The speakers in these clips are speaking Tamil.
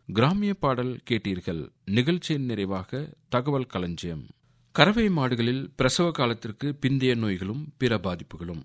கிராமிய பாடல் கேட்டீர்கள் நிகழ்ச்சியின் நிறைவாக தகவல் களஞ்சியம் கறவை மாடுகளில் பிரசவ காலத்திற்கு பிந்தைய நோய்களும் பிற பாதிப்புகளும்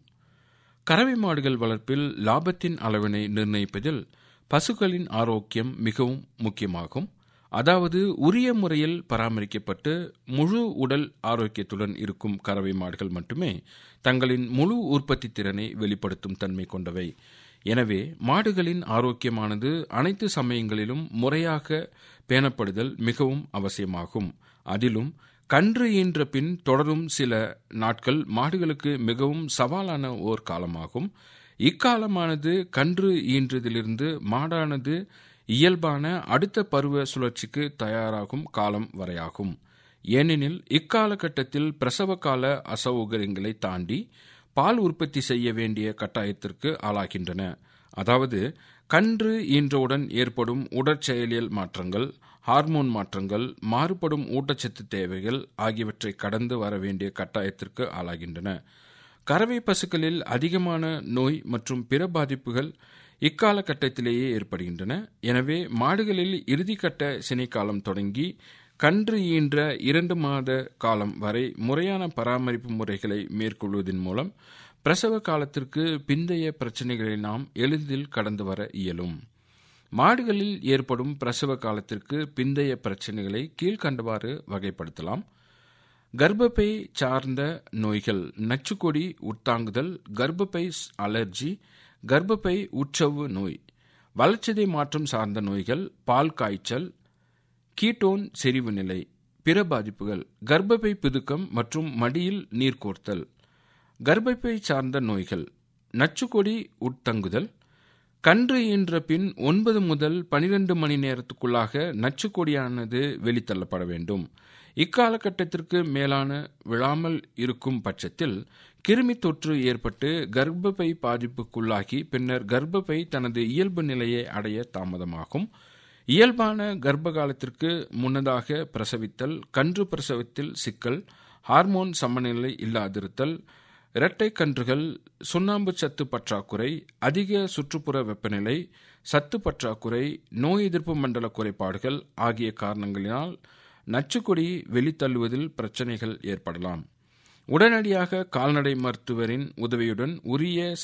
கறவை மாடுகள் வளர்ப்பில் லாபத்தின் அளவினை நிர்ணயிப்பதில் பசுக்களின் ஆரோக்கியம் மிகவும் முக்கியமாகும் அதாவது உரிய முறையில் பராமரிக்கப்பட்டு முழு உடல் ஆரோக்கியத்துடன் இருக்கும் கறவை மாடுகள் மட்டுமே தங்களின் முழு உற்பத்தி திறனை வெளிப்படுத்தும் தன்மை கொண்டவை எனவே மாடுகளின் ஆரோக்கியமானது அனைத்து சமயங்களிலும் முறையாக பேணப்படுதல் மிகவும் அவசியமாகும் அதிலும் கன்று ஈன்ற பின் தொடரும் சில நாட்கள் மாடுகளுக்கு மிகவும் சவாலான ஓர் காலமாகும் இக்காலமானது கன்று ஈன்றதிலிருந்து மாடானது இயல்பான அடுத்த பருவ சுழற்சிக்கு தயாராகும் காலம் வரையாகும் ஏனெனில் இக்காலகட்டத்தில் பிரசவ கால அசௌகரியங்களை தாண்டி பால் உற்பத்தி செய்ய வேண்டிய கட்டாயத்திற்கு ஆளாகின்றன அதாவது கன்று ஈன்றவுடன் ஏற்படும் உடற்செயலியல் மாற்றங்கள் ஹார்மோன் மாற்றங்கள் மாறுபடும் ஊட்டச்சத்து தேவைகள் ஆகியவற்றை கடந்து வர வேண்டிய கட்டாயத்திற்கு ஆளாகின்றன கறவை பசுக்களில் அதிகமான நோய் மற்றும் பிற பாதிப்புகள் இக்காலகட்டத்திலேயே ஏற்படுகின்றன எனவே மாடுகளில் இறுதிக்கட்ட சினைக்காலம் தொடங்கி கன்று ஈன்ற இரண்டு மாத காலம் வரை முறையான பராமரிப்பு முறைகளை மேற்கொள்வதன் மூலம் பிரசவ காலத்திற்கு பிந்தைய பிரச்சனைகளை நாம் எளிதில் கடந்து வர இயலும் மாடுகளில் ஏற்படும் பிரசவ காலத்திற்கு பிந்தைய பிரச்சனைகளை கீழ்கண்டவாறு வகைப்படுத்தலாம் கர்ப்பப்பை சார்ந்த நோய்கள் நச்சுக்கொடி உட்தாங்குதல் கர்ப்பப்பை அலர்ஜி கர்ப்பப்பை உட்சவ்வு நோய் வளர்ச்சிதை மாற்றம் சார்ந்த நோய்கள் பால் காய்ச்சல் கீட்டோன் செறிவு நிலை பிற பாதிப்புகள் கர்ப்பப்பை பிதுக்கம் மற்றும் மடியில் நீர் கோர்த்தல் கர்ப்பப்பை சார்ந்த நோய்கள் நச்சுக்கொடி உட்தங்குதல் கன்று ஈன்ற பின் ஒன்பது முதல் பனிரெண்டு மணி நேரத்துக்குள்ளாக நச்சுக்கொடியானது வெளித்தள்ளப்பட வேண்டும் இக்காலகட்டத்திற்கு மேலான விழாமல் இருக்கும் பட்சத்தில் கிருமி தொற்று ஏற்பட்டு கர்ப்பப்பை பாதிப்புக்குள்ளாகி பின்னர் கர்ப்பப்பை தனது இயல்பு நிலையை அடைய தாமதமாகும் இயல்பான கர்ப்ப காலத்திற்கு முன்னதாக பிரசவித்தல் கன்று பிரசவத்தில் சிக்கல் ஹார்மோன் சமநிலை இல்லாதிருத்தல் இரட்டை கன்றுகள் சுண்ணாம்பு சத்து பற்றாக்குறை அதிக சுற்றுப்புற வெப்பநிலை சத்து பற்றாக்குறை நோய் எதிர்ப்பு மண்டல குறைபாடுகள் ஆகிய காரணங்களினால் நச்சுக்கொடி வெளித்தள்ளுவதில் பிரச்சனைகள் ஏற்படலாம் உடனடியாக கால்நடை மருத்துவரின் உதவியுடன் உரிய